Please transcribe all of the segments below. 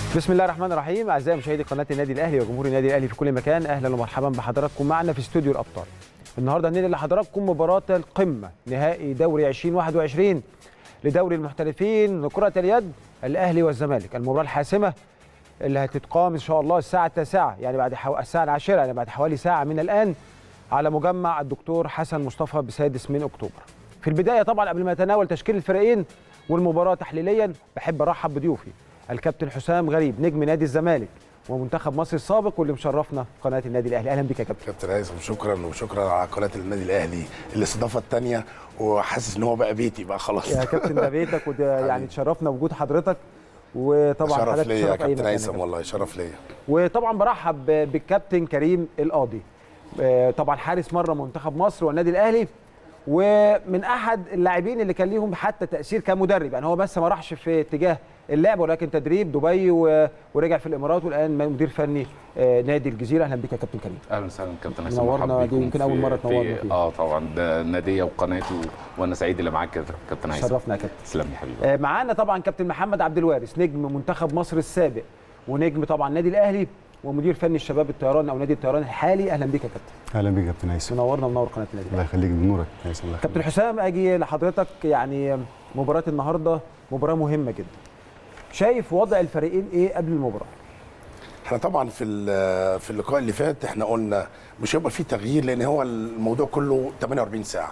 بسم الله الرحمن الرحيم اعزائي مشاهدي قناه النادي الاهلي وجمهور النادي الاهلي في كل مكان اهلا ومرحبا بحضراتكم معنا في استوديو الابطال النهارده هننقل لحضراتكم مباراه القمه نهائي دوري 2021 لدوري المحترفين لكره اليد الاهلي والزمالك المباراه الحاسمه اللي هتتقام ان شاء الله الساعه 9 يعني بعد حو... الساعه العاشره يعني بعد حوالي ساعه من الان على مجمع الدكتور حسن مصطفى بسادس من اكتوبر في البدايه طبعا قبل ما اتناول تشكيل الفريقين والمباراه تحليليا بحب ارحب بضيوفي الكابتن حسام غريب نجم نادي الزمالك ومنتخب مصر السابق واللي مشرفنا قناه النادي الاهلي اهلا بك يا كابتن كابتن هيثم شكرا وشكرا على قناه النادي الاهلي الاستضافه الثانيه وحاسس ان هو بقى بيتي بقى خلاص يا كابتن ده بيتك وده يعني تشرفنا بوجود حضرتك وطبعا شرف حضرتك ليا يا تشرف أي كابتن مكان يا هيثم كابتن. والله شرف ليا وطبعا برحب بالكابتن كريم القاضي آه، طبعا حارس مره منتخب مصر والنادي الاهلي ومن احد اللاعبين اللي كان ليهم حتى تاثير كمدرب يعني هو بس ما راحش في اتجاه اللعب ولكن تدريب دبي و- ورجع في الامارات والان مدير فني آه، نادي الجزيره اهلا بك يا كابتن كريم اهلا وسهلا كابتن هيثم منورنا، مرحبا دي بيكم يمكن في- أول مرة في- تنورنا فيها. اه طبعا ده ناديه وقناتي و... وانا سعيد اللي معاك يا كابتن هيثم شرفنا يا كابتن تسلم يا حبيبي آه، معانا طبعا كابتن محمد عبد الوارث نجم منتخب مصر السابق ونجم طبعا النادي الاهلي ومدير فني الشباب الطيران او نادي الطيران الحالي اهلا بك يا كابتن اهلا بيك يا كابتن هيثم منورنا ومنور قناه النادي الله الاهلي يخليك بنورك يا هيثم الله كابتن يخليك حسام اجي لحضرتك يعني مباراه النهارده مباراه مهمه جدا شايف وضع الفريقين ايه قبل المباراه احنا طبعا في ال- في اللقاء اللي فات احنا قلنا مش هيبقى فيه تغيير لان هو الموضوع كله 48 ساعه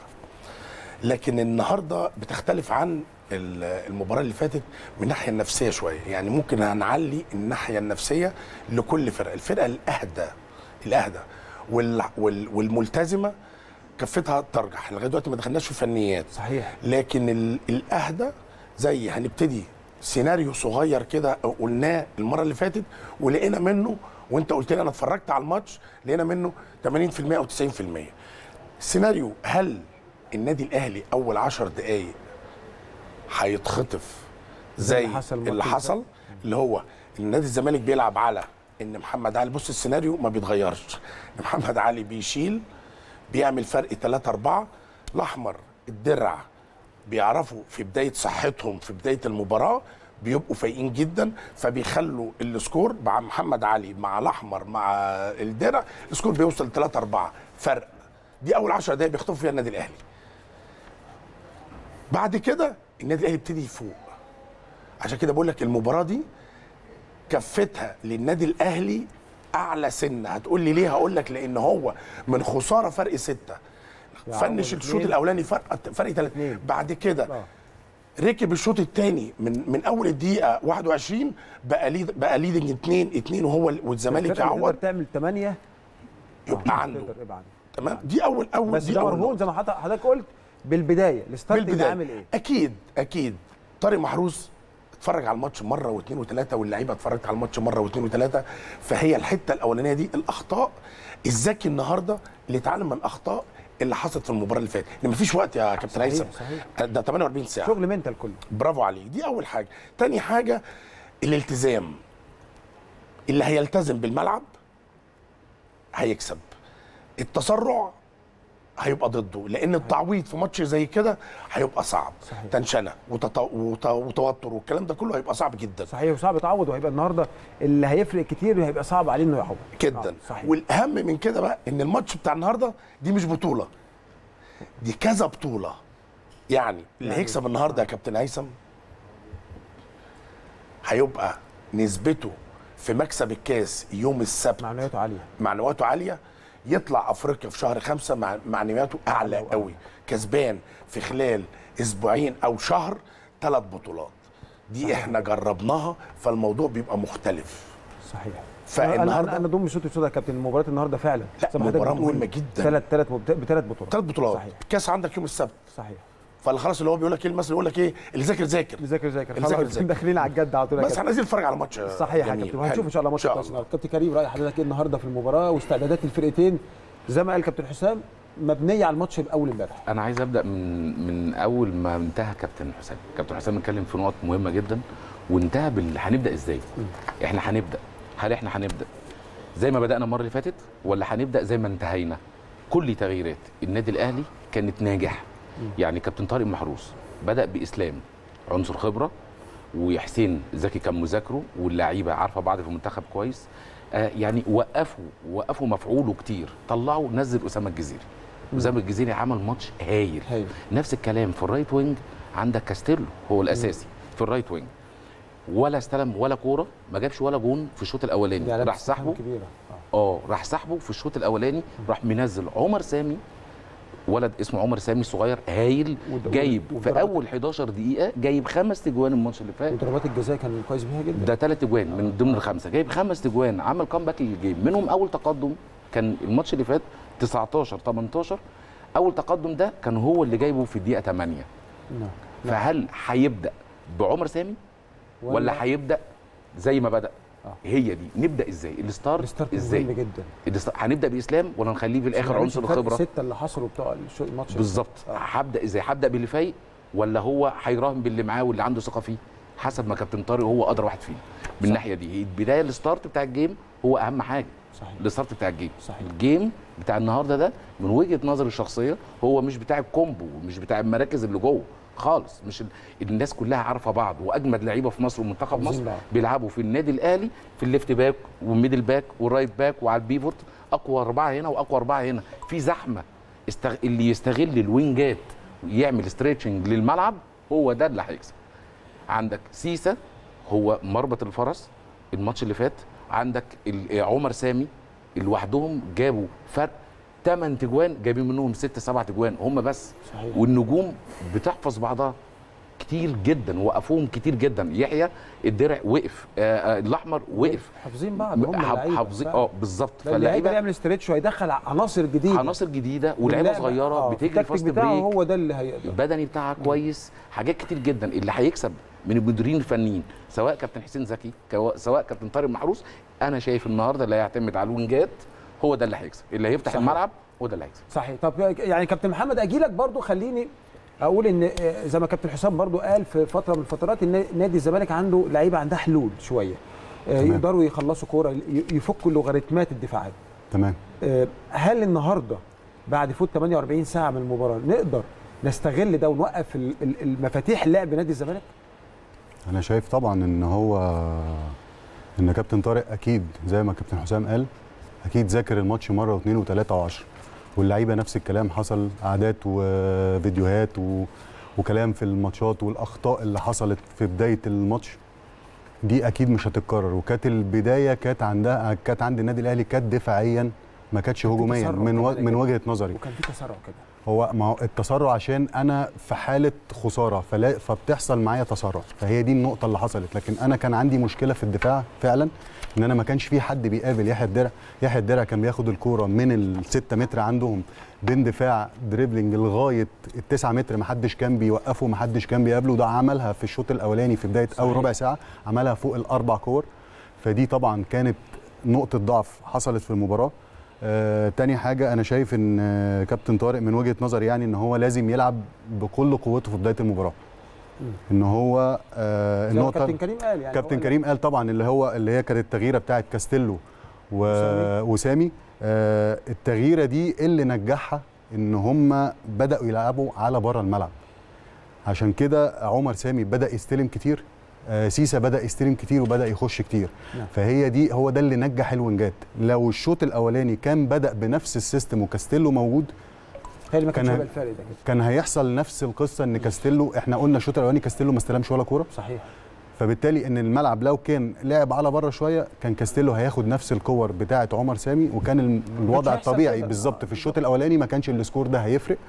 لكن النهارده بتختلف عن ال- المباراه اللي فاتت من الناحيه النفسيه شويه يعني ممكن هنعلي الناحيه النفسيه لكل فرقه الفرقه الاهدى الاهدى وال وال والملتزمه كفتها ترجح لغايه دلوقتي ما دخلناش في فنيات صحيح لكن ال- الاهدى زي هنبتدي سيناريو صغير كده قلناه المره اللي فاتت ولقينا منه وانت قلت لي انا اتفرجت على الماتش لقينا منه 80% او 90% السيناريو هل النادي الاهلي اول 10 دقائق هيتخطف زي اللي حصل الماتش اللي اللي حصل اللي هو ان نادي الزمالك بيلعب على ان محمد علي بص السيناريو ما بيتغيرش ان محمد علي بيشيل بيعمل فرق 3 4 الاحمر الدرع بيعرفوا في بدايه صحتهم في بدايه المباراه بيبقوا فايقين جدا فبيخلوا السكور مع محمد علي مع الاحمر مع الدرع السكور بيوصل 3 4 فرق دي اول 10 دقايق بيخطفوا فيها النادي الاهلي بعد كده النادي الاهلي يبتدي يفوق عشان كده بقول لك المباراه دي كفتها للنادي الاهلي اعلى سنه هتقول لي ليه هقول لك لان هو من خساره فرق سته يعوض فنش الشوط اتنين. الاولاني فرق فرق ثلاث اتنين. بعد كده آه. ركب الشوط الثاني من من اول الدقيقه 21 بقى ليد بقى ليدنج 2 2 وهو والزمالك الفرقة اللي يعوض تقدر تعمل 8 يبقى عنده تقدر يبقى عنده تمام دي اول اول بس دي ده أول مرهون نقطة. زي ما حضرتك حضرتك قلت بالبدايه الستارت ده بالبدايه عامل ايه اكيد اكيد طارق محروس اتفرج على الماتش مره واثنين وثلاثه واللعيبه اتفرجت على الماتش مره واثنين وثلاثه فهي الحته الاولانيه دي الاخطاء الذكي النهارده اللي اتعلم من الاخطاء اللي حصلت في المباراه اللي فاتت ان مفيش وقت يا كابتن صحيح، هيثم صحيح. ده 48 ساعه شغل منتال كله برافو عليك دي اول حاجه تاني حاجه الالتزام اللي هيلتزم بالملعب هيكسب التسرع هيبقى ضده لان التعويض في ماتش زي كده هيبقى صعب صحيح. تنشنه وتط... وت... وتوتر والكلام ده كله هيبقى صعب جدا صحيح وصعب يتعوض وهيبقى النهارده اللي هيفرق كتير وهيبقى صعب عليه انه يعوض جدا آه، صحيح والاهم من كده بقى ان الماتش بتاع النهارده دي مش بطوله دي كذا بطوله يعني اللي يعني- هيكسب النهارده يا كابتن هيثم هيبقى نسبته في مكسب الكاس يوم السبت معنوياته عاليه معنوياته عاليه يطلع افريقيا في شهر خمسة مع معنوياته اعلى أعلى قوي كسبان في خلال اسبوعين او شهر ثلاث بطولات دي احنا جربناها فالموضوع بيبقى مختلف صحيح فالنهارده انا انا ضم صوتي صوت يا كابتن مباراه النهارده فعلا لا، زي ما حضرتك مباراة بتقول، مهمة جدا. ثلاث ثلاث بثلاث بطولات ثلاث بطولات صحيح الكاس عندك يوم السبت صحيح فاللي خلاص اللي هو بيقول لك ايه المثل يقول لك ايه اللي ذاكر ذاكر ذاكر ذاكر اللي ذاكر خلاص ذاكر. داخلين على الجد على طول يا بس كابتن. احنا عايزين نتفرج على ماتش صحيح يا جميل. كابتن وهنشوف حلو. ان شاء الله ماتش إن كويس النهارده كابتن كريم راي حضرتك ايه النهارده في المباراه واستعدادات الفرقتين زي ما قال كابتن حسام مبنيه على الماتش الاول امبارح انا عايز ابدا من من اول ما انتهى كابتن حسام كابتن حسام اتكلم في نقط مهمه جدا وانتهى بال هنبدا ازاي احنا هنبدا هل احنا هنبدا زي ما بدانا المره اللي فاتت ولا هنبدا زي ما انتهينا كل تغييرات النادي الاهلي كانت ناجح يعني كابتن طارق محروس بدا باسلام عنصر خبره وحسين زكي كان مذاكره واللعيبه عارفه بعض في المنتخب كويس آه يعني وقفوا وقفوا مفعوله كتير طلعوا نزل اسامه الجزيري اسامه الجزيري عمل ماتش هايل هايل. نفس الكلام في الرايت وينج عندك كاستيلو هو الاساسي في الرايت وينج ولا استلم ولا كوره ما جابش ولا جون في الشوط الاولاني يعني راح بس سحبه كبيره آه. اه راح سحبه في الشوط الاولاني راح منزل عمر سامي ولد اسمه عمر سامي صغير هايل ود- جايب ود- في وضربات- اول 11 دقيقه جايب خمس تجوان الماتش اللي فات وضربات الجزاء كان كويس بيها جدا ده ثلاث اجوان من ضمن الخمسه جايب خمس اجوان عمل كامباك للجيم منهم اول تقدم كان الماتش اللي فات 19 18 اول تقدم ده كان هو اللي جايبه في الدقيقه 8 نعم فهل هيبدا بعمر سامي ولا هيبدا زي ما بدا آه. هي دي نبدا ازاي الستارت الستارت ازاي مهم جدا الستار- هنبدا باسلام ولا نخليه في الاخر عنصر الفرق الخبره السته اللي حصلوا بتوع الشو- الماتش اللي بالظبط فات. آه. هبدا ازاي هبدا باللي فايق ولا هو هيراهن باللي معاه واللي عنده ثقه فيه حسب ما كابتن طارق هو ادرى واحد فينا من الناحيه دي هي البدايه الستارت بتاع الجيم هو اهم حاجه صحيح الستارت بتاع الجيم صحيح. الجيم بتاع النهارده ده من وجهه نظري الشخصيه هو مش بتاع الكومبو مش بتاع المراكز اللي جوه خالص مش ال... الناس كلها عارفه بعض واجمد لعيبه في مصر ومنتخب حافظين مصر بعض. بيلعبوا في النادي الاهلي في الليفت باك والميدل باك والرايت باك وعلى البيفوت اقوى اربعه هنا واقوى اربعه هنا في زحمه استغ... اللي يستغل الوينجات ويعمل ستريتشنج للملعب هو ده اللي هيكسب عندك سيسا هو مربط الفرس الماتش اللي فات عندك ال- عمر سامي لوحدهم جابوا فرق 8 تجوان جايبين منهم 6 7 تجوان هم بس صحيح. والنجوم بتحفظ بعضها كتير جدا وقفوهم كتير جدا يحيى الدرع وقف آه آه الاحمر وقف حافظين بعض هم حف- اللعيبه حافظين فعلا. اه بالظبط ده اللعيبه فاللعيبه يعمل استريتش وهيدخل عناصر جديده عناصر جديده ولعيبه واللعبة- صغيره آه، بتجري التكتيك فاست بتاعه بريك هو ده اللي هيقدر البدني بتاعها كويس حاجات كتير جدا اللي هيكسب من المديرين الفنيين سواء كابتن حسين زكي كوا- سواء كابتن طارق محروس انا شايف النهارده اللي هيعتمد على الوينجات هو ده اللي هيكسب اللي هيفتح صحيح. الملعب هو ده اللي هيكسب صحيح طب يعني كابتن محمد اجي لك برضو خليني اقول ان آه، زي ما كابتن حسام برضو قال في فتره من الفترات ان نادي الزمالك عنده لعيبه عندها حلول شويه آه، تمام. يقدروا يخلصوا كوره ي- يفكوا لوغاريتمات الدفاعات تمام آه، هل النهارده بعد فوت 48 ساعه من المباراه نقدر نستغل ده ونوقف ال- ال- المفاتيح لعب نادي الزمالك انا شايف طبعا ان هو ان كابتن طارق اكيد زي ما كابتن حسام قال اكيد ذاكر الماتش مره واثنين وثلاثه وعشرة واللعيبه نفس الكلام حصل قعدات وفيديوهات و... وكلام في الماتشات والاخطاء اللي حصلت في بدايه الماتش دي اكيد مش هتتكرر وكانت البدايه كانت عندها كانت عند النادي الاهلي كانت دفاعيا ما كانتش هجوميا تسرع من و... كمان من يا وجهه نظري وكان في تسرع كده هو ما هو التسرع عشان انا في حاله خساره فلا فبتحصل معايا تسرع فهي دي النقطه اللي حصلت لكن انا كان عندي مشكله في الدفاع فعلا ان انا ما كانش في حد بيقابل يحيى الدرع يحيى الدرع كان بياخد الكوره من الستة متر عندهم بين دفاع دريبلينج لغايه التسعة متر ما حدش كان بيوقفه ما حدش كان بيقابله ده عملها في الشوط الاولاني في بدايه اول صحيح. ربع ساعه عملها فوق الاربع كور فدي طبعا كانت نقطه ضعف حصلت في المباراه آه، تاني حاجة أنا شايف إن آه، كابتن طارق من وجهة نظري يعني إن هو لازم يلعب بكل قوته في بداية المباراة. إن هو آه، زي ما النقطة كابتن كريم قال يعني كابتن هو كريم قال طبعا اللي هو اللي هي كانت التغييره بتاعت كاستيلو و... وسامي. وسامي آه التغييره دي اللي نجحها ان هم بداوا يلعبوا على بره الملعب عشان كده عمر سامي بدا يستلم كتير آه سيسا بدا يستلم كتير وبدا يخش كتير نعم. فهي دي هو ده اللي نجح الوينجات لو الشوط الاولاني كان بدا بنفس السيستم وكاستيلو موجود هي اللي ما كانش كان- هيبقى الفرق ده كده كان هيحصل نفس القصه ان كاستيلو احنا قلنا الشوط الاولاني كاستيلو ما استلمش ولا كوره صحيح فبالتالي ان الملعب لو كان لعب على بره شويه كان كاستيلو هياخد نفس الكور بتاعه عمر سامي وكان ال- الوضع هيحصل الطبيعي كده. بالظبط آه، في الشوط الاولاني ما كانش السكور ده هيفرق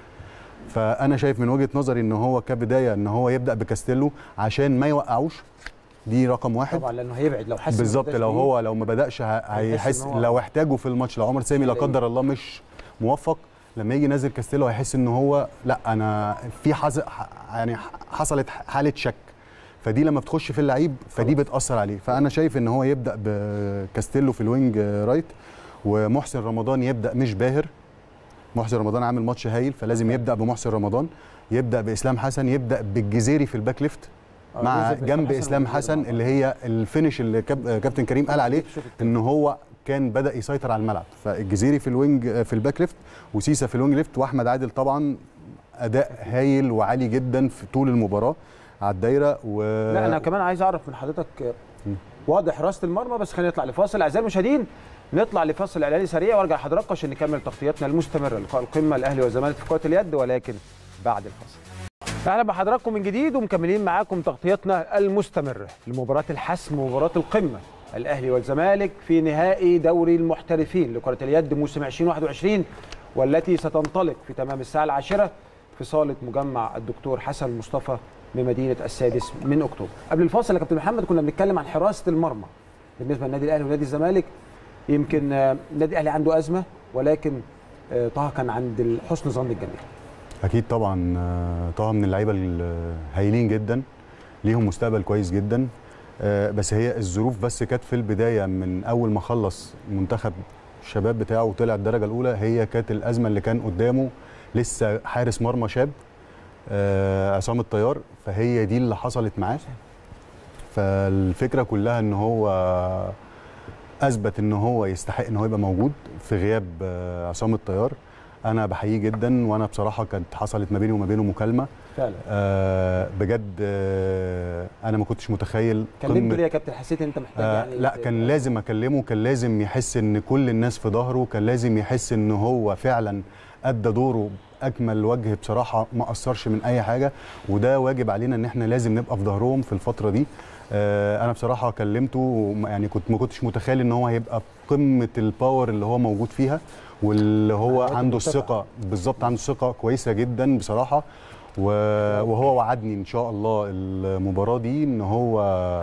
فانا شايف من وجهه نظري ان هو كبدايه ان هو يبدا بكاستيلو عشان ما يوقعوش دي رقم واحد طبعا لانه هيبعد لو حس إن بالظبط مبداش لو بيه، هو لو ما بداش ه- هيحس إن هو- لو احتاجه في الماتش لو عمر سامي لا قدر الله مش موفق لما يجي ينزل كاستيلو هيحس ان هو لا انا في حز... ح- يعني حصلت حاله شك فدي لما بتخش في اللعيب فدي بتاثر عليه فانا شايف ان هو يبدا بكاستيلو في الوينج رايت ومحسن رمضان يبدا مش باهر محسن رمضان عامل ماتش هايل فلازم يبدا بمحسن رمضان يبدا باسلام حسن يبدا بالجزيري في الباك ليفت آه، مع ينزل جنب بإسلام اسلام حسن حسن والجزيري اللي هي الفينش اللي كاب- كابتن كريم قال عليه الشوط التاني. ان هو كان بدا يسيطر على الملعب فالجزيري في الوينج في الباك ليفت وسيسا في الوينج ليفت واحمد عادل طبعا اداء هايل وعالي جدا في طول المباراه على الدايره و لا انا كمان عايز اعرف من حضرتك آه، واضح حراسه المرمى بس خلينا نطلع لفاصل اعزائي المشاهدين نطلع لفاصل اعلاني سريع وارجع لحضراتكم عشان نكمل تغطياتنا المستمره لقاء القمه الاهلي والزمالك في كره اليد ولكن بعد الفاصل اهلا بحضراتكم من جديد ومكملين معاكم تغطيتنا المستمره لمباراه الحسم ومباراه القمه الاهلي والزمالك في نهائي دوري المحترفين لكره اليد موسم 2021 والتي ستنطلق في تمام الساعه العاشره في صاله مجمع الدكتور حسن مصطفى بمدينه السادس من اكتوبر. قبل الفاصل يا كابتن محمد كنا بنتكلم عن حراسه المرمى بالنسبه للنادي الاهلي ونادي الزمالك يمكن آه، النادي الاهلي عنده ازمه ولكن آه، طه كان عند حسن ظن الجميع. اكيد طبعا آه، طه من اللعيبه الهايلين جدا ليهم مستقبل كويس جدا آه، بس هي الظروف بس كانت في البدايه من اول ما خلص منتخب الشباب بتاعه وطلع الدرجه الاولى هي كانت الازمه اللي كان قدامه لسه حارس مرمى شاب آه، عصام الطيار فهي دي اللي حصلت معاه فالفكره كلها ان هو اثبت ان هو يستحق ان هو يبقى موجود في غياب آه، عصام الطيار انا بحييه جدا وانا بصراحه كانت حصلت ما بيني وما بينه مكالمه فعلا آه بجد آه انا ما كنتش متخيل كلمته ليه يا كابتن حسيت انت محتاج آه يعني لا ت- كان لازم اكلمه كان لازم يحس ان كل الناس في ظهره كان لازم يحس ان هو فعلا ادى دوره باكمل وجه بصراحه ما قصرش من اي حاجه وده واجب علينا ان احنا لازم نبقى في ظهرهم في الفتره دي آه انا بصراحه كلمته وما- يعني كنت ما كنتش متخيل ان هو هيبقى قمه الباور اللي هو موجود فيها واللي هو عدد عنده مرتفع. الثقه بالظبط عنده ثقه كويسه جدا بصراحه و- وهو وعدني ان شاء الله المباراه دي ان هو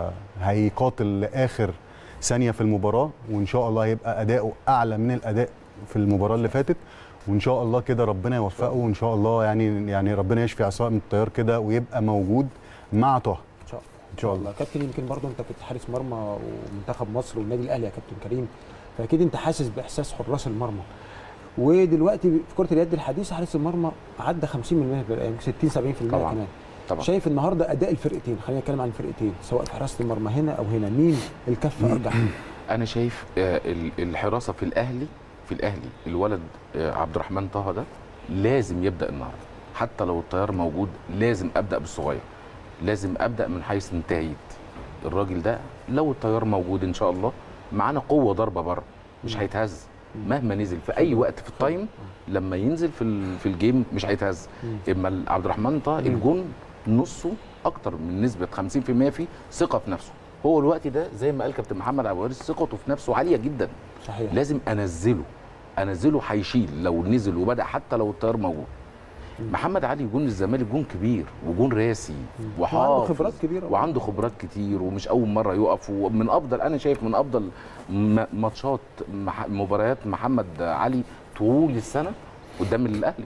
هيقاتل لاخر ثانيه في المباراه وان شاء الله هيبقى اداؤه اعلى من الاداء في المباراه اللي فاتت وان شاء الله كده ربنا يوفقه وان شاء الله يعني يعني ربنا يشفي عصام الطيار كده ويبقى موجود مع طه ان شاء الله ان شاء الله كابتن يمكن برضو انت كنت حارس مرمى ومنتخب مصر والنادي الاهلي يا كابتن كريم فاكيد انت حاسس باحساس حراس المرمى ودلوقتي في كره اليد الحديثه حارس المرمى عدى 50% يعني 60 70% طبعاً. كمان طبعا شايف النهارده اداء الفرقتين خلينا نتكلم عن الفرقتين سواء في حراسه المرمى هنا او هنا مين الكفه ارجح انا شايف آه، ال- الحراسه في الاهلي في الاهلي الولد آه، عبد الرحمن طه ده لازم يبدا النهارده حتى لو الطيار موجود لازم ابدا بالصغير لازم ابدا من حيث انتهيت الراجل ده لو الطيار موجود ان شاء الله معانا قوه ضربه بره مش هيتهز مهما نزل في اي وقت في التايم لما ينزل في ال- في الجيم مش هيتهز اما ال- عبد الرحمن طه الجون نصه اكتر من نسبه 50% فيه ثقه في نفسه هو الوقت ده زي ما قال كابتن محمد عبد الوارث ثقته في نفسه عاليه جدا صحيح لازم انزله انزله هيشيل لو نزل وبدا حتى لو الطيار موجود محمد علي جون الزمالك جون كبير وجون راسي وحافظ وعنده خبرات كبيره وعنده خبرات كتير ومش اول مره يقف ومن افضل انا شايف من افضل م- ماتشات مح- مباريات محمد علي طول السنه قدام الاهلي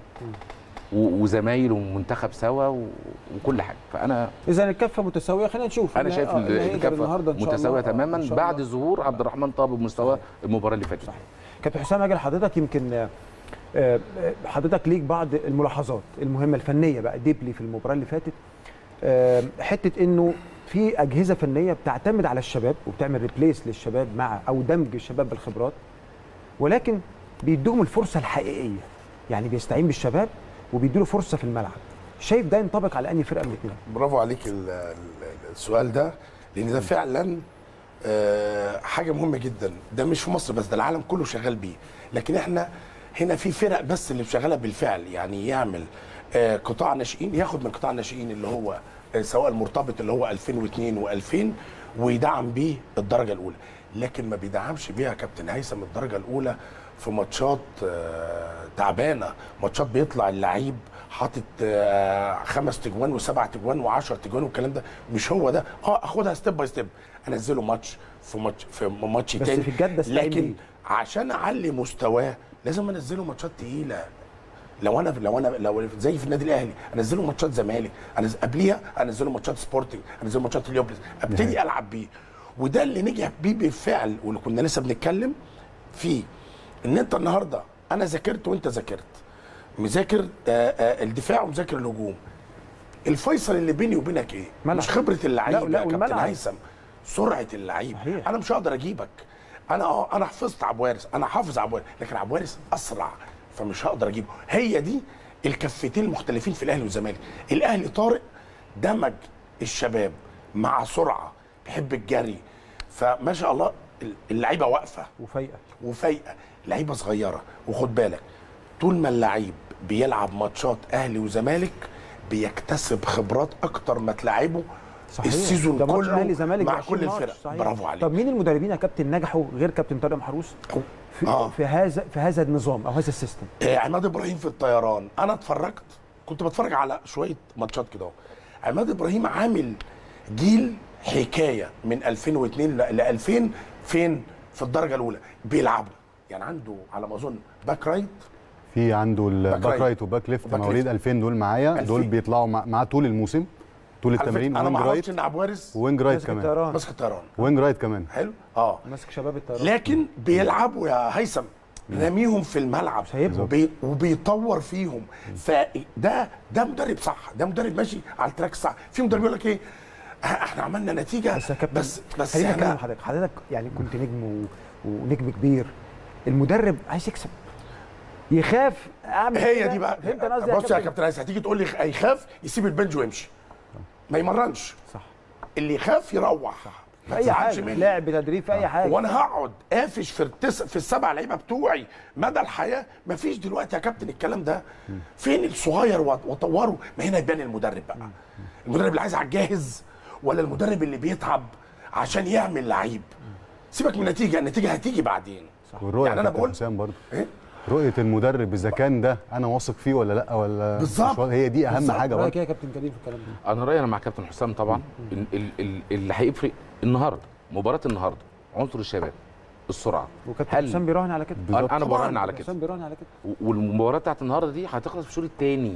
و- وزمايله ومنتخب سوا و- وكل حاجه فانا اذا الكفه متساويه خلينا نشوف انا اللي- شايف آه، اللي هيقدر الكفه النهارده إن شاء الله. متساويه آه، إن تماما شاء بعد الله. ظهور عبد الرحمن طه بمستوى المباراه اللي فاتت صحيح. كابتن حسام اجل حضرتك يمكن آه، آه، حضرتك ليك بعض الملاحظات المهمه الفنيه بقى ديبلي في المباراه اللي فاتت آه، حته انه في اجهزه فنيه بتعتمد على الشباب وبتعمل ريبليس للشباب مع او دمج الشباب بالخبرات ولكن بيدوهم الفرصه الحقيقيه يعني بيستعين بالشباب وبيدوا فرصه في الملعب شايف ده ينطبق على انهي فرقه من الاثنين برافو عليك ال- ال- السؤال ده لان ده فعلا آه، حاجه مهمه جدا ده مش في مصر بس ده العالم كله شغال بيه لكن احنا هنا في فرق بس اللي شغاله بالفعل يعني يعمل آه، قطاع ناشئين ياخد من قطاع الناشئين اللي هو آه، سواء المرتبط اللي هو 2002 و2000 ويدعم بيه الدرجه الاولى لكن ما بيدعمش بيها كابتن هيثم الدرجه الاولى في ماتشات آه، تعبانه ماتشات بيطلع اللعيب حاطط آه، خمس تجوان وسبع تجوان وعشر تجوان والكلام ده مش هو ده اه اخدها ستيب باي ستيب انزله ماتش في ماتش في ماتش بس تاني في الجد استعين لكن بيه. عشان اعلي مستواه لازم انزله ماتشات تقيله لو انا لو انا لو زي في النادي الاهلي انزله ماتشات زمالك أنزل قبليها انزله ماتشات سبورتنج انزله ماتشات اليوبلس ابتدي العب بيه وده اللي نجح بيه بالفعل واللي كنا لسه بنتكلم فيه ان انت النهارده انا ذاكرت وانت ذاكرت مذاكر آه، آه، الدفاع ومذاكر الهجوم الفيصل اللي بيني وبينك ايه ملعب. مش خبره اللعيب لا، لا، يا كابتن والملعب. هيثم سرعه اللعيب صحيح. انا مش هقدر اجيبك انا اه انا حفظت عبوارس انا حافظ عبوارس لكن عبوارس اسرع فمش هقدر اجيبه هي دي الكفتين المختلفين في الاهلي والزمالك الاهلي طارق دمج الشباب مع سرعه بيحب الجري فما شاء الله اللعيبه واقفه وفايقه وفايقه لعيبه صغيره وخد بالك طول ما اللعيب بيلعب ماتشات اهلي وزمالك بيكتسب خبرات اكتر ما تلعبه صحيح السيزون ده ماتش كله اهلي زمالك مع 20 كل ماتش، الفرق صحيح. برافو عليك طب مين المدربين يا كابتن نجحوا غير كابتن طارق محروس في, آه. في هذا في هذا النظام او هذا السيستم آه، عماد ابراهيم في الطيران انا اتفرجت كنت بتفرج على شويه ماتشات كده اهو. عماد ابراهيم عامل جيل حكايه من 2002 ل 2000 فين في الدرجه الاولى بيلعبوا يعني عنده على ما اظن باك رايت في عنده الباك رايت. رايت وباك ليفت وباك مواليد ليفت. 2000 دول معايا 2000. دول بيطلعوا مع- معاه طول الموسم طول على التمرين فكره انا ما وينج اعرفش رايت ان عبد وارث وينج رايت ماسك كمان الطيران ماسك الطيران وينج رايت كمان حلو اه ماسك شباب الطيران لكن بيلعبوا يا هيثم راميهم في الملعب سايبهم. وبي وبيطور فيهم فده ده مدرب صح ده مدرب ماشي على التراك الصح في مدرب يقول لك ايه اه، احنا عملنا نتيجه بس يا كابتن بس بس خليني اتكلم احنا مع حضرتك حضرتك يعني كنت نجم و... ونجم كبير المدرب عايز يكسب يخاف اعمل هي كده. دي بقى فهمت انا قصدي بص يا كابتن عايز هتيجي تقول لي هيخاف يسيب البنج ويمشي ما يمرنش صح اللي يخاف يروح في ما اي تزعلش حاجه مني. لعب تدريب في اي حاجه وانا هقعد قافش في التس... في السبع لعيبه بتوعي مدى الحياه مفيش دلوقتي يا كابتن الكلام ده فين الصغير وأ- واطوره ما هنا يبان المدرب بقى المدرب اللي عايز على الجاهز ولا المدرب اللي بيتعب عشان يعمل لعيب سيبك من النتيجه النتيجه هتيجي بعدين والرؤيه يعني يعني أنا بقول- حسام برضه إيه؟ رؤيه المدرب اذا كان ده انا واثق فيه ولا لا ولا بالظبط. مش واثق، هي دي اهم بالظبط. حاجه رايك برضه ايه يا كابتن كريم في الكلام ده انا رايي انا مع كابتن حسام طبعا ال- ال- ال- اللي هيفرق النهارده مباراه النهارده عنصر الشباب السرعه وكابتن هل- حسام بيراهن على كده بالظبط. انا انا طبعاً. براهن على كده حسام بيراهن على كده و- والمباراه بتاعت النهارده دي هتخلص في الشوط الثاني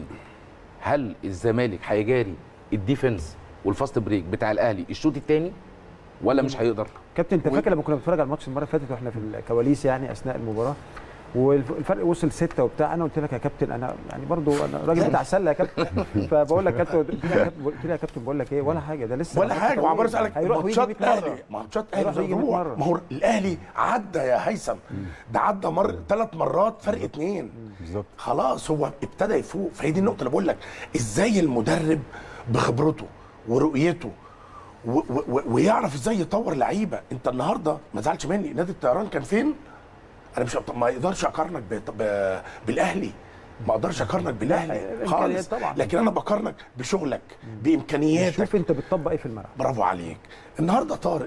هل الزمالك هيجاري الديفنس والفاست بريك بتاع الاهلي الشوط الثاني ولا مش هيقدر كابتن انت و- فاكر لما كنا بنتفرج على الماتش المره اللي فاتت واحنا في الكواليس يعني اثناء المباراه والفرق وصل ستة وبتاع انا قلت لك يا كابتن انا يعني برضو انا راجل بتاع سله يا كابتن فبقول لك كابتن قلت له يا كابتن- قلت له يا كابتن بقول لك ايه ولا حاجه ده لسه ولا حاجه وعبر اسالك هيروح ويجي ماتشات 100 مره اهلي ماتشات اهلي هيروح ويجي 100 هو- مرة. ما هو الاهلي عدى يا هيثم ده عدى مر ثلاث مرات فرق اتنين بالظبط خلاص هو ابتدى يفوق فهي دي النقطه اللي بقول لك ازاي المدرب بخبرته ورؤيته و- و- و- ويعرف ازاي يطور لعيبه انت النهارده ما زعلش مني نادي الطيران كان فين انا مش ما يقدرش اقارنك ب- ب- بالاهلي ما اقدرش اقارنك بالاهلي إمكانيات خالص طبعاً. لكن انا بقارنك بشغلك بامكانياتك شوف انت بتطبق ايه في الملعب برافو عليك النهارده طارق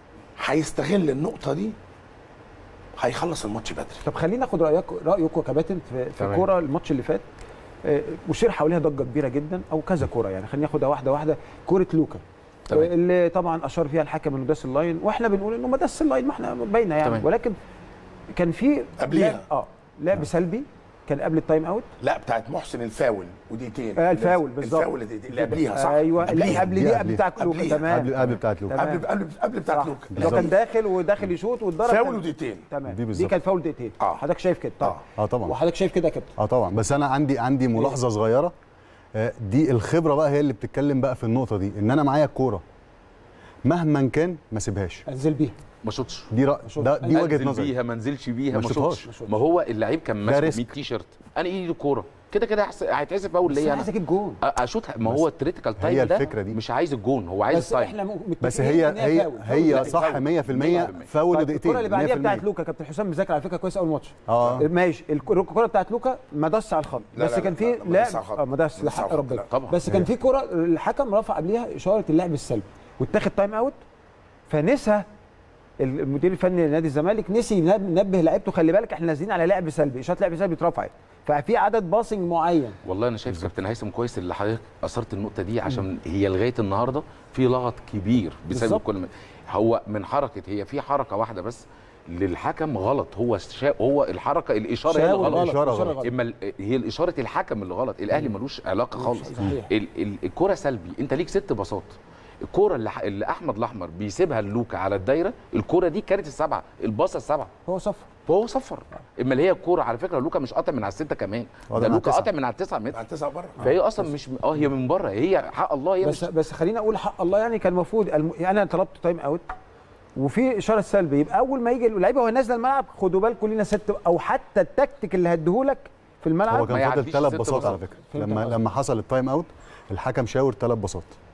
هيستغل النقطه دي هيخلص الماتش بدري طب خلينا ناخد رايك رايكم يا كباتن في, في تمام. كوره الماتش اللي فات آه، وشير حواليها ضجه كبيره جدا او كذا كوره يعني خلينا ناخدها واحده واحده كوره لوكا تمام. آه، اللي طبعا اشار فيها الحكم انه داس اللاين واحنا بنقول انه ما داس اللاين ما احنا باينه يعني تمام. ولكن كان في قبليها. لعب- اه لعب سلبي كان قبل التايم اوت لا بتاعت محسن الفاول ودقيقتين آه الفاول بالظبط الفاول دي- دي- اللي قبليها صح ايوه اللي قبليها قبل دي دي قبليها. قبل بتاعت لوكا قبليها. تمام قبل قبل بتاعت لوكا تمام. قبل قبل قبل بتاعت صح. لوكا لو كان داخل وداخل يشوط واتضرب فاول كان- ودقيقتين تمام دي دي, بالظبط. كانت فاول دقيقتين آه. حضرتك شايف كده طبعا اه طبعا وحضرتك شايف كده يا كابتن اه طبعا بس انا عندي عندي ملاحظه صغيره آه، دي الخبره بقى هي اللي بتتكلم بقى في النقطه دي ان انا معايا الكوره مهما كان ما سيبهاش انزل بيها ما شوطش دي رأ... ده دي وجهه انزل نظري بيها ما انزلش بيها ما ما شوطهاش. شوطش ما هو اللعيب كان ماسك ريسك. 100 تي شيرت انا ايدي الكوره كده كده هحس- هيتحسب فاول بس ليا انا انا عايز اجيب جون أ- اشوطها ما هو التريتيكال تايم هي ده الفكرة دي. مش عايز الجون هو عايز بس التايم احنا م- بس متفقين هي إن هي فاول. هي لا، صح فاول. 100% فاول طيب ودقيقتين الكره اللي بعديها 100% بتاعت لوكا كابتن حسام مذاكر على فكره كويس اول ماتش اه ماشي الك- الكره بتاعت لوكا ما دس على الخط لا، بس لا، كان لا، في لا، ما لعب دس على الخط. اه ما دس ما دس على لحق الخط، ربنا لا. طبعا. بس كان في كره الحكم رفع قبليها اشاره اللعب السلبي واتاخد تايم اوت فنسى المدير الفني لنادي الزمالك نسي ينب- ينبه لعيبته خلي بالك احنا نازلين على لعب سلبي اشاره لعب سلبي اترفعت ففي عدد باسنج معين والله انا شايف كابتن هيثم كويس اللي حضرتك اثرت النقطه دي عشان هي لغايه النهارده في لغط كبير بسبب بالظبط. كل ما هو من حركه هي في حركه واحده بس للحكم غلط هو شا... هو الحركه الاشاره هي اللي شاور غلط غلط، إشارة إشارة غلط. غلط. اما ال- هي الاشاره الحكم اللي غلط الاهلي ملوش علاقه خالص صحيح. ال... ال... الكره سلبي انت ليك ست باصات الكره اللي, ح... اللي احمد الاحمر بيسيبها لوكا على الدايره الكره دي كانت السبعه الباصه السبعه هو صفر فهو صفر اما اللي هي الكوره على فكره لوكا مش قاطع من على السته كمان قاطع ده من على لوكا التسعة. قاطع من على التسعه متر عن تسعه بره فهي اصلا مش اه هي من بره هي حق الله هي بس مش بس خليني اقول حق الله يعني كان المفروض الم... يعني انا طلبت تايم اوت وفي اشاره سلبي يبقى اول ما يجي اللعيبه وهي نازله الملعب خدوا بالكم لينا ست او حتى التكتيك اللي هديهولك في الملعب هو ما كان فاضل يعديش ثلاث ست باصات على باصات. فكره فهمت لما قصدك. لما حصل التايم اوت الحكم شاور ثلاث باصات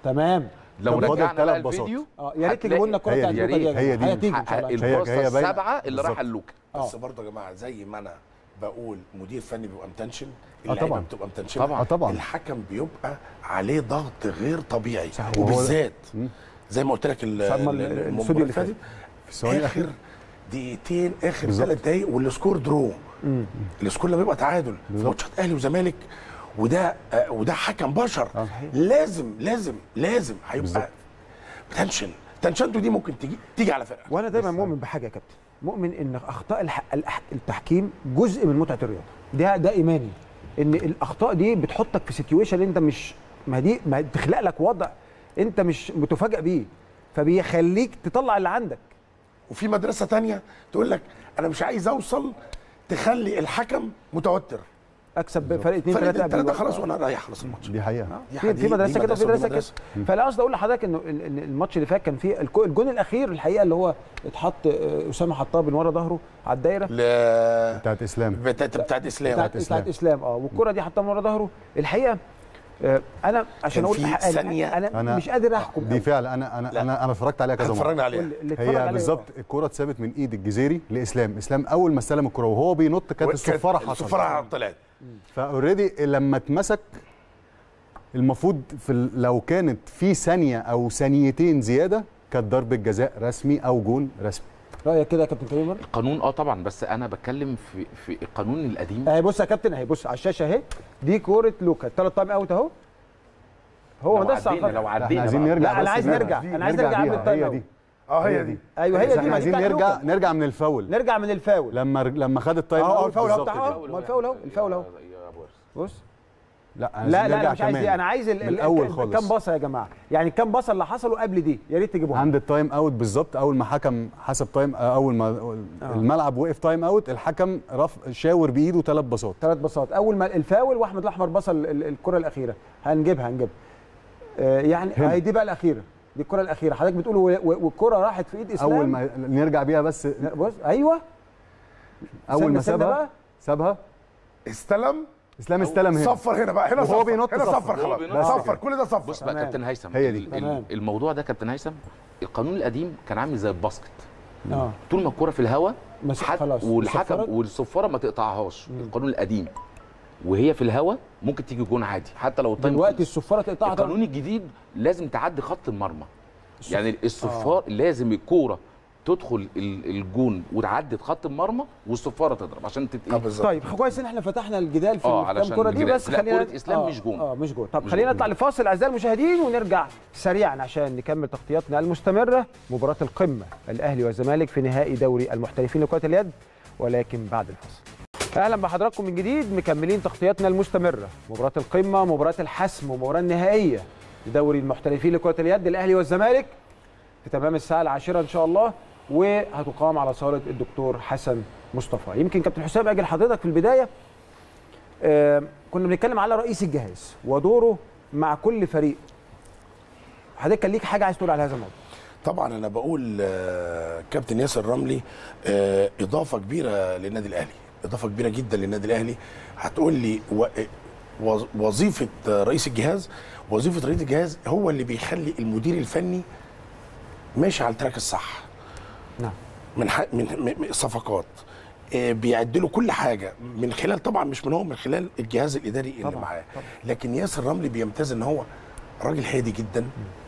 تمام لو كان فاضل رجعنا بقى تلات بساط. الفيديو اه يا ريت تجيبوا لنا الكره هي بتاعت دي. لوكا دي يا هي جماعه دي. هتيجي ان شاء الله هي- الفرصه هي باينة. السبعه اللي بالظبط. رايحه لوكا بس برضه يا جماعه زي ما انا بقول مدير فني بيبقى متنشن آه اللعيبه طبعاً. بتبقى متنشنه طبعاً. آه طبعاً. الحكم بيبقى عليه ضغط غير طبيعي صحيح. وبالذات زي ما قلت لك ال- صح، أما ال- ال- المباراة الاستوديو اللي فات. في الثواني اخر الأخيرة. دقيقتين اخر بالظبط. ثلاث دقايق والسكور درو السكور لما يبقى تعادل في ماتشات اهلي وزمالك وده آه، وده حكم بشر آه. لازم لازم لازم بالظبط. هيبقى تنشن تنشنته دي ممكن تيجي تيجي على فرقه وانا دايما مؤمن بحاجه يا كابتن مؤمن ان اخطاء الح... الأح... التحكيم جزء من متعه الرياضه ده ده ايماني ان الاخطاء دي بتحطك في سيتويشن انت مش ما دي ما تخلق لك وضع انت مش متفاجئ بيه فبيخليك تطلع اللي عندك وفي مدرسه تانية تقول لك انا مش عايز اوصل تخلي الحكم متوتر اكسب بفرق 2 فرق 3 ثلاثه خلاص وانا رايح خلاص الماتش دي حقيقه في, في مدرسه كده وفي ودي مدرسه كده فانا قصدي اقول لحضرتك انه ال- ال- الماتش اللي فات كان فيه الك- الجون الاخير الحقيقه اللي هو اتحط آه، اسامه حطاه من ورا ظهره على الدايره ل... بتاعت اسلام بتاعت بتاعت اسلام بتاعت إسلام. بتاعت اسلام اه والكره دي حطها من ورا ظهره الحقيقه آه، انا عشان كان اقول في الحق- أنا, ثانية انا, أنا- مش قادر احكم دي فعلا انا انا لا. انا انا اتفرجت عليها كذا مره اتفرجنا عليها اللي- اللي اتفرج هي عليه بالظبط الكره اتثبت من ايد الجزيري لاسلام اسلام اول ما استلم الكره وهو بينط كانت الصفاره حصلت الصفاره طلعت فاوريدي لما اتمسك المفروض في ال- لو كانت في ثانيه او ثانيتين زياده كانت ضربه جزاء رسمي او جون رسمي رايك كده يا كابتن كريم مرة؟ القانون اه طبعا بس انا بتكلم في في القانون القديم اهي بص يا كابتن اهي بص على الشاشه اهي دي كوره لوكا الثلاث تايم اوت اهو هو لو ده الصح عدينا لو احنا عدينا عايزين بقى. نرجع لا، أنا بس عايز بقى. نرجع. دي- أنا عايز نرجع قبل بيها. التايم هي أوت. دي اه هي دي ايوه هي احنا دي ما دي عايزين بتاعت نرجع لوكا. نرجع من الفاول نرجع من الفاول لما لما خد التايم اه اوت الفاول اهو بالظبط بتاع كده. ما الفاول اهو الفاول اهو بص لا أنا لا عايزين لا نرجع انا مش عايز كمان. دي انا عايز ال- من ال- الاول ال- خالص كام باصه يا جماعه يعني الكام باصه اللي حصلوا قبل دي يا ريت تجيبوها عند التايم اوت بالظبط اول ما حكم حسب تايم اول ما الملعب وقف تايم اوت الحكم رف شاور بايده ثلاث باصات ثلاث باصات اول ما الفاول واحمد الاحمر بصل ال- ال- الكره الاخيره هنجيبها هنجيبها آه يعني هنا. هي دي بقى الاخيره دي الكره الاخيره حضرتك بتقول و- و- والكره راحت في ايد اسلام اول ما نرجع بيها بس لا، بص ايوه اول استنى- ما استنى سابها بقى. سابها استلم اسلام استلم هنا صفر هنا بقى هنا وهو صفر بينط هنا صفر. صفر وهو خلاص بينط بس صفر كده. كل ده صفر بص بقى تمام. كابتن هيثم هي دي. ال- تمام. ال- الموضوع ده كابتن هيثم القانون القديم كان عامل زي الباسكت اه طول ما الكوره في الهواء مس- حد خلاص. والحكم الصفارة- والصفاره ما تقطعهاش القانون القديم وهي في الهواء ممكن تيجي جون عادي حتى لو التايم دلوقتي خلص. الصفاره تقطعها طبعاً. القانون الجديد لازم تعدي خط المرمى يعني الصفار لازم الكوره تدخل ال- الجون وتعدي خط المرمى والصفاره تضرب عشان تت اه بالظبط طيب كويس ان احنا فتحنا الجدال في آه، الكام علشان كوره دي الجدال. بس لا، خلينا كرة إسلام آه مش جون. اه مش جون طب مش خلينا جون. نطلع لفاصل اعزائي المشاهدين ونرجع سريعا عشان نكمل تغطياتنا المستمره مباراه القمه الاهلي والزمالك في نهائي دوري المحترفين لكره اليد ولكن بعد الفاصل اهلا بحضراتكم من جديد مكملين تغطياتنا المستمره مباراه القمه مباراه الحسم ومباراه النهائيه لدوري المحترفين لكره اليد الاهلي والزمالك في تمام الساعه العاشره ان شاء الله وهتقام على صاله الدكتور حسن مصطفى يمكن كابتن حسام اجل حضرتك في البدايه آه كنا بنتكلم على رئيس الجهاز ودوره مع كل فريق حضرتك كان ليك حاجه عايز تقول على هذا الموضوع طبعا انا بقول آه، كابتن ياسر رملي آه، اضافه كبيره للنادي الاهلي اضافه كبيره جدا للنادي الاهلي هتقول لي و- وظ- وظيفه آه، رئيس الجهاز وظيفه رئيس الجهاز هو اللي بيخلي المدير الفني ماشي على التراك الصح نعم من ح... من من- من صفقات آه، بيعدلوا كل حاجه من خلال طبعا مش من هو من خلال الجهاز الاداري اللي طبعاً، معاه لكن ياسر رملي بيمتاز ان هو راجل هادي جدا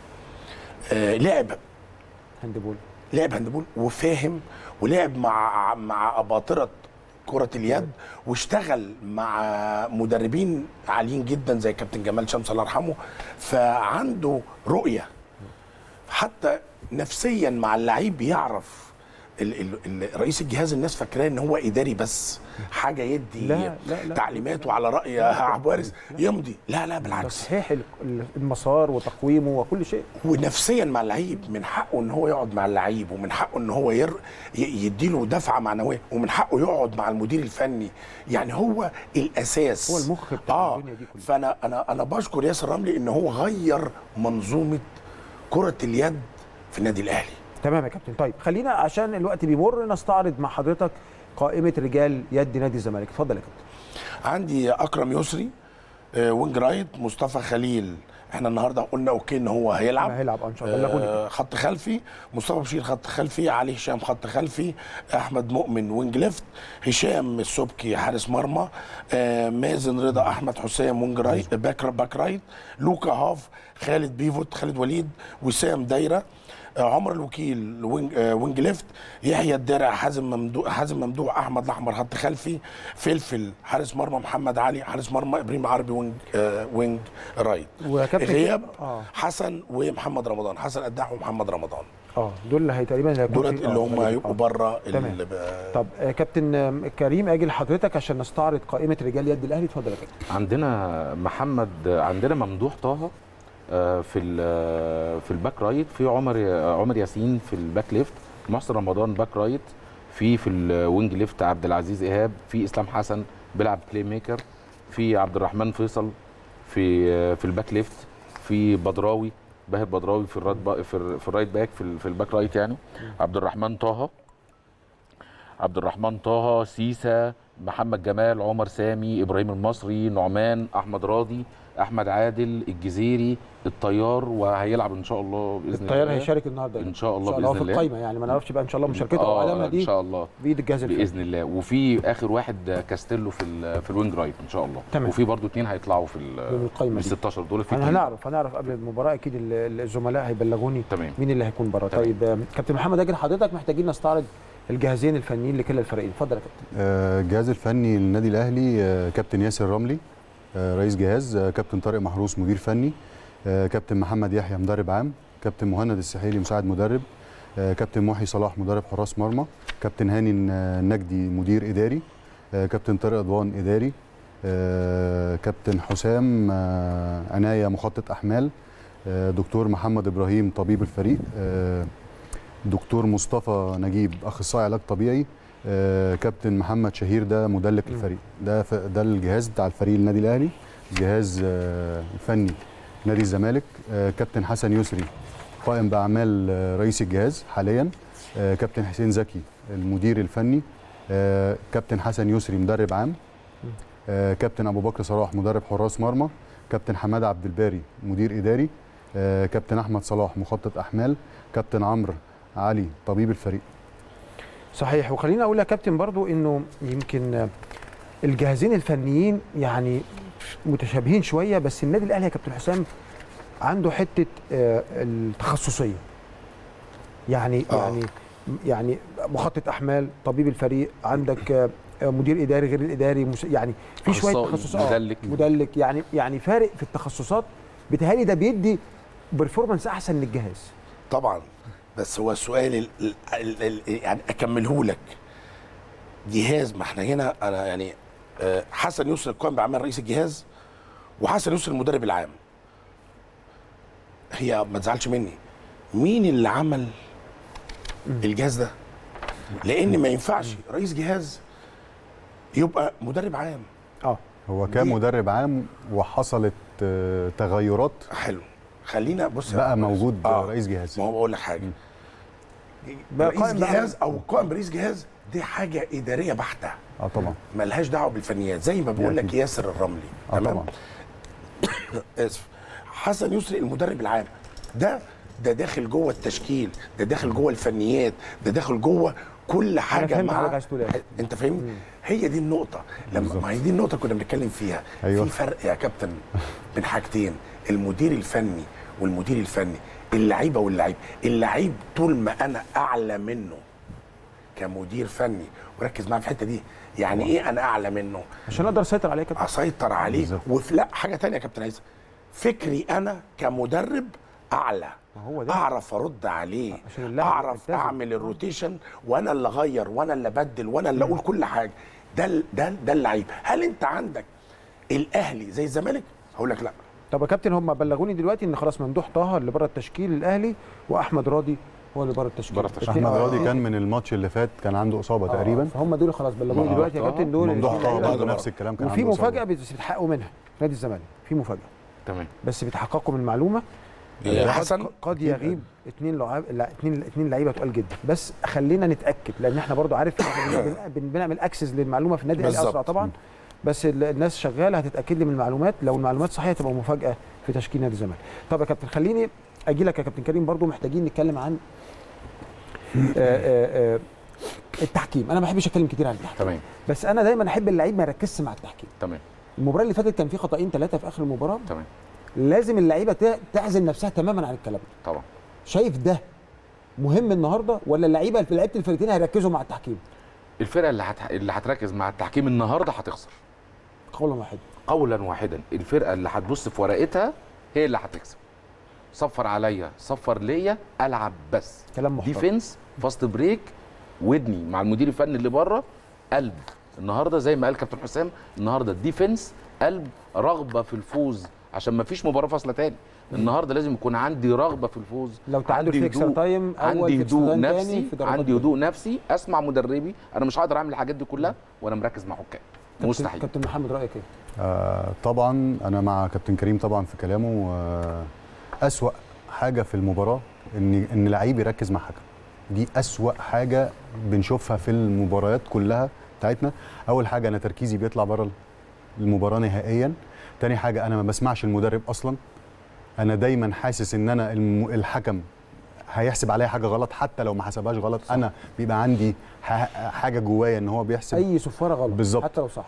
آه لعب هاندبول لعب هاندبول وفاهم ولعب مع مع اباطره كرة اليد واشتغل مع مدربين عاليين جدا زي كابتن جمال شمس الله يرحمه فعنده رؤية حتى نفسيا مع اللعيب يعرف ال- ال- ال- رئيس الجهاز الناس فاكراه ان هو اداري بس حاجه يدي لا، لا، لا. تعليمات وعلى راي عبد وارث يمضي لا لا بالعكس تصحيح ال- ال- المسار وتقويمه وكل شيء ونفسيا مع اللعيب من حقه ان هو يقعد مع اللعيب ومن حقه ان هو ير... ي- يديله دفعه معنويه ومن حقه يقعد مع المدير الفني يعني هو الاساس هو المخ بتاع اه الدنيا دي كلها. فانا انا انا بشكر ياسر رملي ان هو غير منظومه كره اليد في النادي الاهلي تمام يا كابتن طيب خلينا عشان الوقت بيمر نستعرض مع حضرتك قائمه رجال يد نادي الزمالك اتفضل يا كابتن عندي اكرم يسري آه، وينج رايت مصطفى خليل احنا النهارده قلنا اوكي ان هو هيلعب هيلعب ان شاء الله بلغوني آه، خط خلفي مصطفى بشير خط خلفي علي هشام خط خلفي احمد مؤمن وينج ليفت هشام السبكي حارس مرمى آه، مازن رضا احمد حسام وينج رايت باك باك رايت لوكا هاف خالد بيفوت خالد وليد وسام دايره آه، عمر الوكيل وينج, آه، وينج ليفت يحيى الدرع حازم ممدوح حازم ممدوح احمد الاحمر خط خلفي فلفل حارس مرمى محمد علي حارس مرمى ابراهيم عربي وينج آه، وينج رايت وكابتن غياب اه حسن ومحمد رمضان حسن قداح ومحمد رمضان اه دول اللي هي تقريبا اللي هيكون دولت في- اللي آه، هم غالباً. هيبقوا آه. بره تمام. اللي ب- طب آه، كابتن آه، كريم اجي لحضرتك عشان نستعرض قائمه رجال يد الاهلي اتفضل يا كابتن عندنا محمد عندنا ممدوح طه آه، في ال- في الباك رايت في عمر عمر ياسين في الباك ليفت محسن رمضان باك رايت في في الوينج ليفت عبد العزيز ايهاب في اسلام حسن بيلعب بلاي ميكر في عبد الرحمن فيصل في في الباك ليفت في بدراوي باهر بدراوي في الرايت با- في, ال- في الرايت باك في, ال- في الباك رايت يعني عبد الرحمن طه عبد الرحمن طه سيسا محمد جمال عمر سامي ابراهيم المصري نعمان احمد راضي احمد عادل الجزيري الطيار وهيلعب ان شاء الله باذن الطيار الله هيشارك النهارده ان شاء الله هو باذن في الله القايمه يعني ما نعرفش بقى ان شاء الله مشاركته او اه عدمها ان دي شاء الله بايد الجهاز الفني باذن الله وفي اخر واحد كاستيلو في ال- في الوينج رايت ان شاء الله تمام. وفي برضو اثنين هيطلعوا في ال- من القايمة من دي. 16 دول في انا اتنين. هنعرف هنعرف قبل المباراه اكيد ال- ال- الزملاء هيبلغوني تمام مين اللي هيكون بره تمام. طيب آه، كابتن محمد اجل حضرتك محتاجين نستعرض الجهازين الفنيين لكلا الفريقين اتفضل يا كابتن آه، الجهاز الفني للنادي الاهلي آه، كابتن ياسر رملي آه، رئيس جهاز آه، كابتن طارق محروس مدير فني آه، كابتن محمد يحيى مدرب عام كابتن مهند السحيلي مساعد مدرب آه، كابتن محي صلاح مدرب حراس مرمى كابتن هاني النجدي مدير اداري آه، كابتن طارق رضوان اداري آه، كابتن حسام آه، عنايه مخطط احمال آه، دكتور محمد ابراهيم طبيب الفريق آه، دكتور مصطفى نجيب اخصائي علاج طبيعي آه، كابتن محمد شهير ده مدلك مم. الفريق ده ف- ده الجهاز بتاع الفريق النادي الاهلي جهاز آه، الفني نادي الزمالك آه، كابتن حسن يسري قائم باعمال آه، رئيس الجهاز حاليا آه، كابتن حسين زكي المدير الفني آه، كابتن حسن يسري مدرب عام آه، كابتن ابو بكر صلاح مدرب حراس مرمى كابتن حماده عبد الباري مدير اداري آه، كابتن احمد صلاح مخطط احمال كابتن عمرو علي طبيب الفريق صحيح وخليني اقول يا كابتن برضو انه يمكن آه، الجهازين الفنيين يعني متشابهين شويه بس النادي الاهلي يا كابتن حسام عنده حته آه، التخصصيه يعني آه. يعني يعني مخطط احمال طبيب الفريق عندك آه، آه، مدير اداري غير الاداري مس- يعني في شويه أخصائي، تخصصات آه، مدلك. مدلك يعني يعني فارق في التخصصات بيتهيألي ده بيدي برفورمانس احسن للجهاز طبعا بس هو السؤال ال ال ال ال يعني اكمله لك جهاز ما احنا هنا انا يعني آه، حسن يسر القائم باعمال رئيس الجهاز وحسن يسر المدرب العام هي ما تزعلش مني مين اللي عمل الجهاز ده لان ما ينفعش رئيس جهاز يبقى مدرب عام اه هو كان دي- مدرب عام وحصلت آه، تغيرات حلو خلينا بص يا بقى ريس. موجود آه. رئيس جهاز ما هو بقول لك حاجه بقى رئيس قائم بقى- جهاز او قائم برئيس جهاز دي حاجه اداريه بحته اه طبعا ملهاش دعوه بالفنيات زي ما بقول لك أكيد. ياسر الرملي اه طبعا اسف حسن يسري المدرب العام ده ده داخل جوه التشكيل ده داخل جوه الفنيات ده داخل جوه كل حاجه فهمت مع حضرتك عايز تقول إيه. انت فاهمني هي دي النقطه لما ما هي دي النقطه كنا بنتكلم فيها أيوة. في فرق يا كابتن بين حاجتين المدير الفني والمدير الفني اللعيبه واللعيب اللعيب طول ما انا اعلى منه كمدير فني وركز معايا في الحته دي يعني ايه انا اعلى منه عشان اقدر اسيطر عليه يا كابتن اسيطر عليه بالظبط. وفي لا حاجه تانية يا كابتن عايز فكري انا كمدرب اعلى ما هو ده. اعرف ارد عليه عشان اللاعب اعرف يلتزم. اعمل الروتيشن وانا اللي اغير وانا اللي ابدل وانا اللي اقول كل حاجه ده ال- ده ده اللعيب هل انت عندك الاهلي زي الزمالك هقول لك لا طب يا كابتن هم بلغوني دلوقتي ان خلاص ممدوح طه اللي بره التشكيل الاهلي واحمد راضي هو اللي بره التشكيل بره التشكيل. اتنين- احمد آه، راضي آه. كان من الماتش اللي فات كان عنده اصابه آه، تقريبا فهم دول خلاص بلغوني ممدوح دلوقتي يا طه. كابتن دول ممدوح طه اللعيبة. برضه نفس الكلام كان وفي عنده إصابة. مفاجاه بس بيتحققوا منها نادي الزمالك في مفاجاه تمام بس بيتحققوا من المعلومه يا قد- حسن قد يغيب اثنين لعاب لا اثنين اثنين لعيبه تقال جدا بس خلينا نتاكد لان احنا برضو عارف إحنا بن- بن- بنعمل اكسس للمعلومه في النادي الاهلي بالظبط. اسرع طبعا بس ال- الناس شغاله هتتاكد لي من المعلومات لو المعلومات صحيحه تبقى مفاجاه في تشكيل نادي الزمالك طب يا كابتن خليني اجي لك يا كابتن كريم برضو محتاجين نتكلم عن آه، آه، آه، التحكيم انا ما بحبش اتكلم كتير عن التحكيم تمام بس انا دايما احب اللعيب ما يركزش مع التحكيم تمام المباراه اللي فاتت كان في خطأين ثلاثه في اخر المباراه تمام لازم اللعيبه ت- تعزل نفسها تماما عن الكلام ده طبعا شايف ده مهم النهارده ولا اللعيبه لعيبه الفرقتين هيركزوا مع التحكيم الفرقه اللي هت... اللي هتركز مع التحكيم النهارده هتخسر قولا واحدا قولا واحدا الفرقه اللي هتبص في ورقتها هي اللي هتكسب صفر عليا صفر ليا العب بس كلام محترم ديفنس فاست بريك ودني مع المدير الفني اللي بره قلب النهارده زي ما قال كابتن حسام النهارده الديفنس قلب رغبه في الفوز عشان ما فيش مباراه فاصله تاني النهارده لازم يكون عندي رغبه في الفوز لو تعادل عندي في اكسترا هدوء. تايم اول عندي في هدوء اكسترا تايم تاني نفسي في ضربات عندي جزاء. هدوء نفسي اسمع مدربي انا مش هقدر اعمل الحاجات دي كلها وانا مركز مع حكام كابتن- مستحيل كابتن محمد رايك ايه؟ آه طبعا انا مع كابتن كريم طبعا في كلامه آه اسوا حاجه في المباراه ان ان لعيب يركز مع حكم دي اسوا حاجه بنشوفها في المباريات كلها بتاعتنا اول حاجه انا تركيزي بيطلع بره المباراه نهائيا تاني حاجه انا ما بسمعش المدرب اصلا انا دايما حاسس ان انا الم- الحكم هيحسب عليا حاجه غلط حتى لو ما حسبهاش غلط انا بيبقى عندي ح- حاجه جوايا ان هو بيحسب اي صفاره غلط بالظبط. حتى لو صح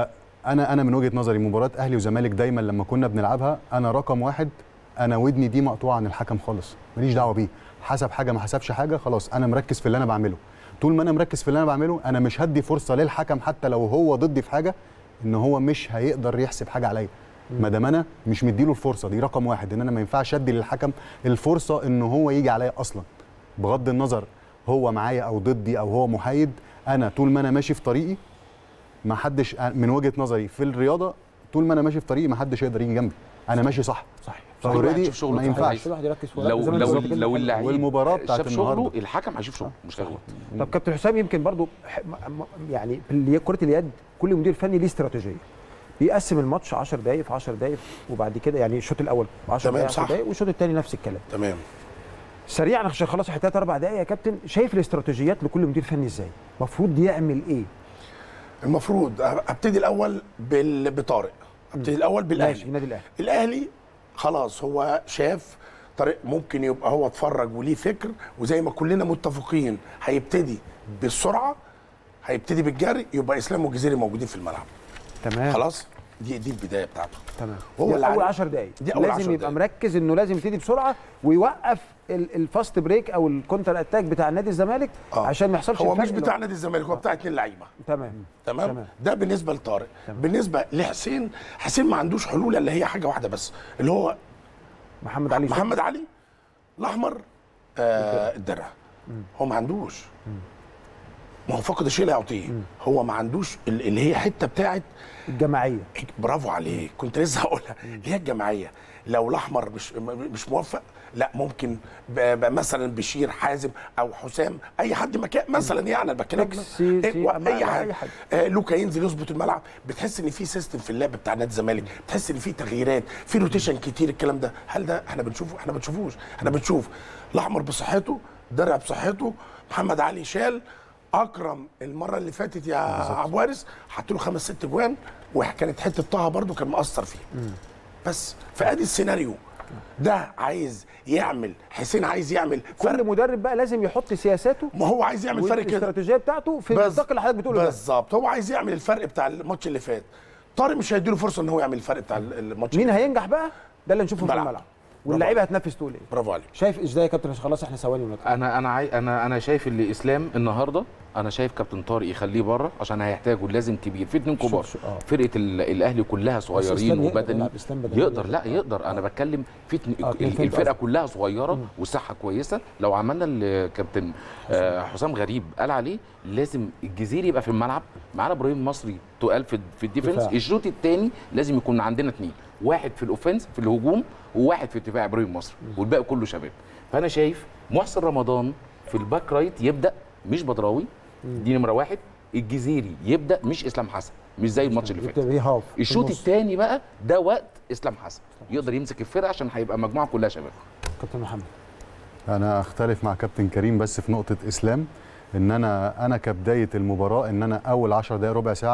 فانا انا من وجهه نظري مباراه اهلي وزمالك دايما لما كنا بنلعبها انا رقم واحد انا ودني دي مقطوعه عن الحكم خالص ماليش دعوه بيه حسب حاجه ما حسبش حاجه خلاص انا مركز في اللي انا بعمله طول ما انا مركز في اللي انا بعمله انا مش هدي فرصه للحكم حتى لو هو ضدي في حاجه ان هو مش هيقدر يحسب حاجه عليا ما دام انا مش مديله الفرصه دي رقم واحد ان انا ما ينفعش ادي للحكم الفرصه ان هو يجي عليا اصلا بغض النظر هو معايا او ضدي او هو محايد انا طول ما انا ماشي في طريقي ما حدش من وجهه نظري في الرياضه طول ما انا ماشي في طريقي ما حدش يقدر يجي جنبي انا ماشي صح صحيح كل واحد فاوريدي يشوف شغله ما في ينفعش كل واحد يركز في لو زي ما أنت لو قلت كده. لو اللعيب والمباراة بتاعت شاف شغله النهاردة. الحكم هيشوف شغله مش هيغلط طب كابتن حسام يمكن برضو ح- م- م- يعني في ال- كره اليد كل مدير فني ليه استراتيجيه بيقسم الماتش 10 دقائق في 10 دقائق وبعد كده يعني الشوط الاول 10 تمام، دقائق 10 صح. دقائق والشوط الثاني نفس الكلام تمام سريعا عشان خلاص احنا 3 4 دقائق يا كابتن شايف الاستراتيجيات لكل مدير فني ازاي المفروض يعمل ايه المفروض ابتدي الاول بال- بطارق ابتدي الاول ماشي بالاهلي النادي الاهلي الاهلي خلاص هو شاف طريق ممكن يبقى هو اتفرج وليه فكر وزي ما كلنا متفقين هيبتدي بالسرعه هيبتدي بالجري يبقى اسلام والجزيري موجودين في الملعب تمام خلاص دي دي البدايه بتاعته تمام هو هو اللي اول عليه. 10 دقائق دي أول لازم 10 يبقى دقايق. مركز انه لازم يبتدي بسرعه ويوقف ال- الفاست بريك او الكونتر اتاك بتاع نادي الزمالك آه. عشان ما يحصلش هو الفرق مش اللي بتاع نادي الزمالك هو بتاع اتنين لعيبه تمام تمام؟, تمام. ده بالنسبه لطارق بالنسبه لحسين حسين ما عندوش حلول الا هي حاجه واحده بس اللي هو محمد علي محمد علي الاحمر آه الدرع هو ما عندوش ما هو فقد الشيء لا يعطيه هو ما عندوش ال- اللي هي حته بتاعت الجماعيه برافو عليك كنت لسه هقولها اللي هي الجماعيه لو الاحمر مش م- مش موفق لا ممكن ب- ب- مثلا بشير حازم او حسام اي حد مكان مثلا يعني انا بتكلم إكس، سي- سي، إيه، ما- اي ما- حاجه أي حاجة. آه لوكا ينزل يظبط الملعب بتحس ان في سيستم في اللعب بتاع نادي الزمالك بتحس ان في تغييرات في روتيشن كتير الكلام ده هل ده احنا بنشوفه احنا ما بنشوفوش احنا بنشوف الاحمر بصحته درع بصحته محمد علي شال اكرم المره اللي فاتت يا عبد وارث حط له خمس ست جوان وكانت حته طه برده كان مأثر فيه بس فادي السيناريو ده عايز يعمل حسين عايز يعمل كل فرق مدرب بقى لازم يحط سياساته ما هو عايز يعمل فرق كده والاستراتيجيه بتاعته في بس- النطاق اللي حضرتك بتقوله ده بالظبط هو عايز يعمل الفرق بتاع الماتش اللي فات طارق مش هيديله فرصه ان هو يعمل الفرق بتاع الماتش مين اللي فات. هينجح بقى ده اللي نشوفه في الملعب. الملعب واللعيبه هتنفذ تقول ايه برافو عليك شايف ازاي يا كابتن عشان خلاص احنا ثواني ونطلع انا انا عاي... انا انا شايف اللي اسلام النهارده انا شايف كابتن طارق يخليه بره عشان هيحتاجوا لازم كبير في اتنين كبار شوف- آه. فرقه ال- الاهلي كلها صغيرين إسلام يقدر وبدني يلعب، إسلام بدني يقدر لا يقدر. يقدر انا بتكلم في اتنين- آه، اتنين ال- فهمت الفرقه قصدك. كلها صغيره والصحه كويسه لو عملنا اللي كابتن آه، حسام غريب قال عليه لازم الجزيري يبقى في الملعب معانا ابراهيم مصري تقال في في الديفنس دفاع. الشوط الثاني لازم يكون عندنا اثنين واحد في الاوفنس في الهجوم وواحد في الدفاع ابراهيم مصري والباقي كله شباب فانا شايف محسن رمضان في الباك رايت يبدا مش بدراوي دي نمره واحد الجزيري يبدا مش اسلام حسن مش زي الماتش اللي فات يبقى هاف في الشوط النص. الثاني بقى ده وقت اسلام حسن يقدر يمسك الفرقه عشان هيبقى مجموعه كلها شباب كابتن محمد انا اختلف مع كابتن كريم بس في نقطه اسلام ان انا انا كبدايه المباراه ان انا اول 10 دقائق ربع ساعه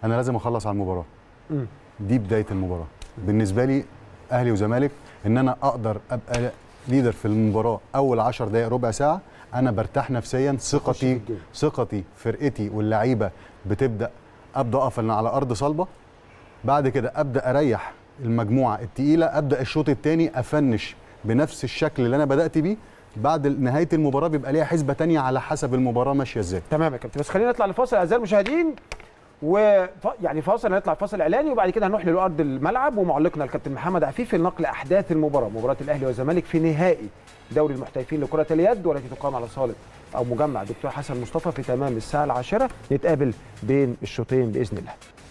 انا لازم اخلص على المباراه مم. دي بدايه المباراه بالنسبه لي اهلي وزمالك ان انا اقدر ابقى ليدر في المباراه اول 10 دقائق ربع ساعه انا برتاح نفسيا ثقتي الجيم. ثقتي فرقتي واللعيبه بتبدا ابدا اقف أنا على ارض صلبه بعد كده ابدا اريح المجموعه التقيله ابدا الشوط الثاني افنش بنفس الشكل اللي انا بدات بيه بعد نهايه المباراه بيبقى ليها حسبه تانية على حسب المباراه ماشيه ازاي تمام يا كابتن بس خلينا نطلع لفاصل اعزائي المشاهدين و يعني فاصل هنطلع فاصل اعلاني وبعد كده هنروح لارض الملعب ومعلقنا الكابتن محمد عفيفي لنقل احداث المباراه مباراه الاهلي والزمالك في نهائي دوري المحترفين لكره اليد والتي تقام على صاله او مجمع دكتور حسن مصطفى في تمام الساعه العاشره نتقابل بين الشوطين باذن الله